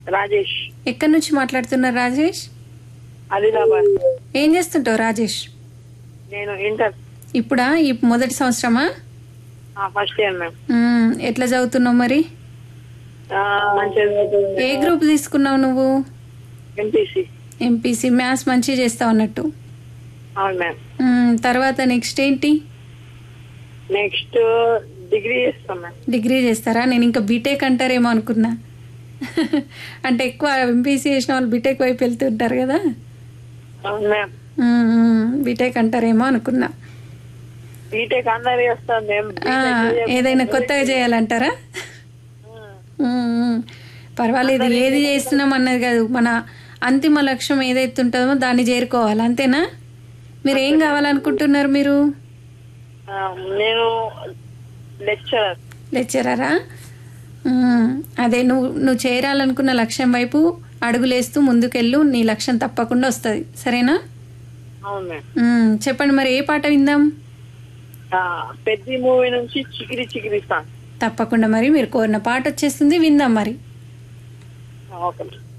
రాజేష్ ఎక్కడి నుంచి మాట్లాడుతున్నారు రాజేష్ ఆదిలాబాద్ ఏం చేస్తుంటావు రాజేష్ నేను ఇంటర్ ఇప్పుడా ఈ మొదటి సంవత్సరమా ఫస్ట్ ఇయర్ మ్యామ్ మ్మ్, ఎట్లా చదువుతున్నావు మరి మంచిగా ఏ గ్రూప్ తీసుకున్నావు నువ్వు ఎంపీసీ ఎంపీసీ మ్యాథ్స్ మంచిగా చేస్తావు అన్నట్టు అవును మ్యామ్ మ్మ్, తర్వాత నెక్స్ట్ ఏంటి నెక్స్ట్ డిగ్రీ చేస్తాం మ్యామ్ డిగ్రీ చేస్తారా నేను ఇంకా బీటెక్ అంటారేమో అనుకున్నా అంటే ఎక్కువ ఎంపీసీ చేసిన వాళ్ళు బీటెక్ వైపు వెళ్తుంటారు కదా అవును మ్యామ్ మ్మ్, మ్మ్, బీటెక్ అంటారేమో అనుకున్నా బీటెక్ అందరు చేస్తాం మేము ఆ, ఏదైనా కొత్తగా చేయాలంటారా మ్మ్, మ్మ్. పర్వాలేదు ఏది చేస్తున్నాం అన్నది కాదు మన అంతిమ లక్ష్యం ఏదైతే ఉంటుందో దాన్ని చేరుకోవాలి అంతేనా మీరు ఏం కావాలనుకుంటున్నారు మీరు ఆ, నేను లెక్చరర్ లెక్చరరా మ్మ్. అదే నువ్వు నువ్వు చేరాలనుకున్న లక్ష్యం వైపు అడుగులేస్తూ ముందుకెళ్ళు నీ లక్ష్యం తప్పకుండా వస్తుంది సరేనా అవును మ్యామ్ మ్మ్. చెప్పండి మరి ఏ పాట విందాం పెద్ద మూవీ నుంచి చికిరి చికిరి సాంగ్ తప్పకుండా మరి మీరు కోరిన పాట వచ్చేస్తుంది విందాం మరి ఓకే మ్యామ్